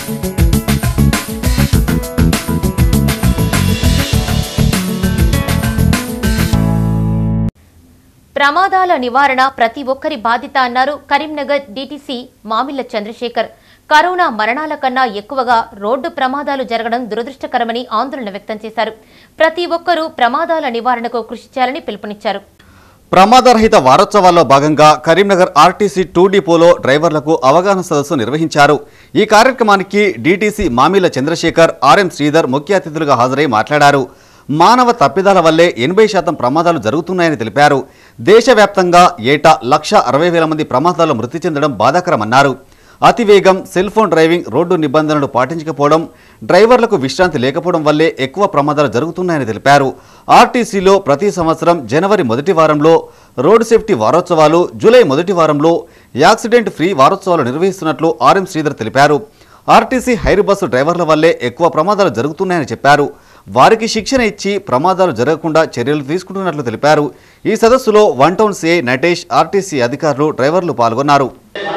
ప్రమాదాల నివారణ ప్రతి ఒక్కరి బాధ్యత అన్నారు కరీంనగర్ డీటీసీ మామిళ్ల చంద్రశేఖర్ కరోనా మరణాల కన్నా ఎక్కువగా రోడ్డు ప్రమాదాలు జరగడం దురదృష్టకరమని ఆందోళన వ్యక్తం చేశారు ప్రతి ఒక్కరూ ప్రమాదాల నివారణకు కృషి చేయాలని పిలుపునిచ్చారు ప్రమాదరహిత వారోత్సవాల్లో భాగంగా కరీంనగర్ ఆర్టీసీ టూ డిపోలో డ్రైవర్లకు అవగాహన సదస్సు నిర్వహించారు ఈ కార్యక్రమానికి డీటీసీ మామిల చంద్రశేఖర్ ఆర్ఎం శ్రీధర్ ముఖ్య అతిథులుగా హాజరై మాట్లాడారు మానవ తప్పిదాల వల్లే ఎనభై శాతం ప్రమాదాలు జరుగుతున్నాయని తెలిపారు దేశవ్యాప్తంగా ఏటా లక్ష అరవై వేల మంది ప్రమాదాల్లో మృతి చెందడం బాధాకరమన్నారు అతివేగం సెల్ ఫోన్ డ్రైవింగ్ రోడ్డు నిబంధనలు పాటించకపోవడం డ్రైవర్లకు విశ్రాంతి లేకపోవడం వల్లే ఎక్కువ ప్రమాదాలు జరుగుతున్నాయని తెలిపారు ఆర్టీసీలో ప్రతి సంవత్సరం జనవరి మొదటి వారంలో రోడ్డు సేఫ్టీ వారోత్సవాలు జూలై మొదటి వారంలో యాక్సిడెంట్ ఫ్రీ వారోత్సవాలు నిర్వహిస్తున్నట్లు ఆర్ఎం శ్రీధర్ తెలిపారు ఆర్టీసీ హైర్ బస్సు డ్రైవర్ల వల్లే ఎక్కువ ప్రమాదాలు జరుగుతున్నాయని చెప్పారు వారికి శిక్షణ ఇచ్చి ప్రమాదాలు జరగకుండా చర్యలు తీసుకుంటున్నట్లు తెలిపారు ఈ సదస్సులో one town CI Natesh RTC అధికారులు డ్రైవర్లు పాల్గొన్నారు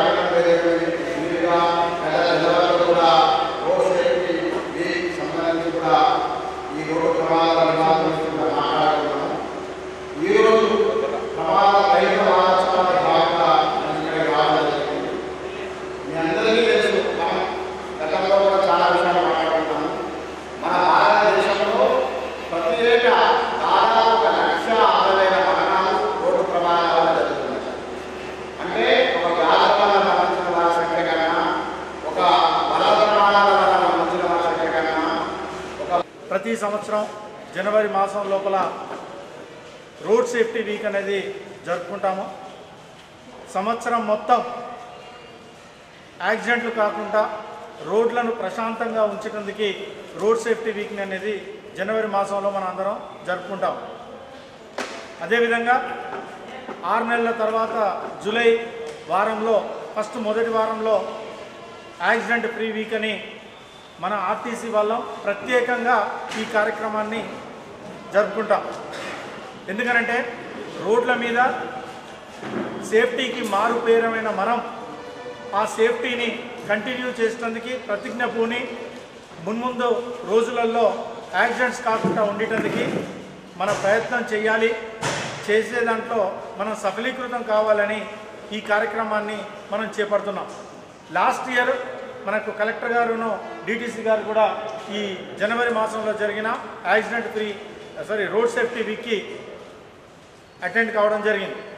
మీ అందరికీ తెలుసు మనం గతంలో కూడా చాలా విషయాలు మాట్లాడుకుంటాము మన భారతదేశంలో ప్రతి ఏటా దాదాపు ఒక లక్ష అరవై వేల మరణాలు రోడ్డు ప్రమాదాల వల్ల జరుగుతున్నాయి అంటే ఒక వ్యాధి వల్ల మరణించిన వారి సంఖ్య కన్నా ఒక బల ప్రమాదాల వల్ల మరణించిన వారి సంఖ్య కన్నా ఒక ప్రతి సంవత్సరం జనవరి మాసం లోపల రోడ్ సేఫ్టీ వీక్ అనేది జరుపుకుంటాము సంవత్సరం మొత్తం యాక్సిడెంట్లు కాకుండా రోడ్లను ప్రశాంతంగా ఉంచడానికి రోడ్ సేఫ్టీ వీక్ అనేది జనవరి మాసంలో మనం అందరం జరుపుకుంటాం అదేవిధంగా ఆరు నెలల తర్వాత జూలై వారంలో ఫస్ట్ మొదటి వారంలో యాక్సిడెంట్ ఫ్రీ వీక్ అని మన ఆర్టీసీ వాళ్ళం ప్రత్యేకంగా ఈ కార్యక్రమాన్ని జరుపుకుంటాం ఎందుకనంటే రోడ్ల మీద సేఫ్టీకి మారు పేరమైన మనం ఆ సేఫ్టీని కంటిన్యూ చేసేందుకు ప్రతిజ్ఞ పూని మున్ముందు రోజులలో యాక్సిడెంట్స్ కాకుండా ఉండేటందుకు మన ప్రయత్నం చేయాలి చేసే దాంట్లో మనం సఫలీకృతం కావాలని ఈ కార్యక్రమాన్ని మనం చేపడుతున్నాం లాస్ట్ ఇయర్ మనకు కలెక్టర్ గారును డిటీసీ గారు కూడా ఈ జనవరి మాసంలో జరిగిన accident free sorry road safety వీక్కి అటెండ్ కావడం జరిగింది